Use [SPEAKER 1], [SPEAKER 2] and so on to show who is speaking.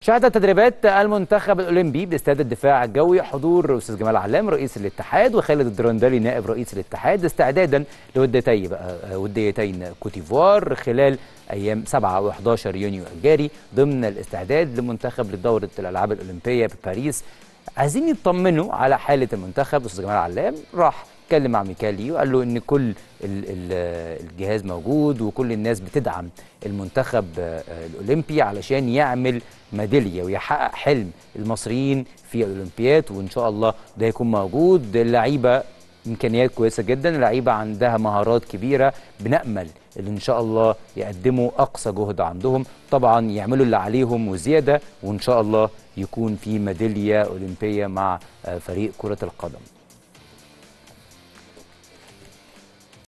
[SPEAKER 1] شهد تدريبات المنتخب الاولمبي باستاد الدفاع الجوي حضور استاذ جمال علام رئيس الاتحاد وخالد الدرندلي نائب رئيس الاتحاد استعدادا لودتي بقى وديتين كوتيفوار خلال ايام 7 و11 يونيو الجاري ضمن الاستعداد لمنتخب لدوره الالعاب الاولمبيه بباريس عايزين يطمنوا على حاله المنتخب استاذ جمال علام راح اتكلم مع ميكالي وقال له ان كل ال ال الجهاز موجود وكل الناس بتدعم المنتخب الاولمبي علشان يعمل ميداليه ويحقق حلم المصريين في الاولمبياد وان شاء الله ده يكون موجود اللعيبه امكانيات كويسه جدا اللعيبه عندها مهارات كبيره بنامل اللي ان شاء الله يقدموا اقصى جهد عندهم طبعا يعملوا اللي عليهم وزياده وان شاء الله يكون في ميداليه اولمبيه مع فريق كره القدم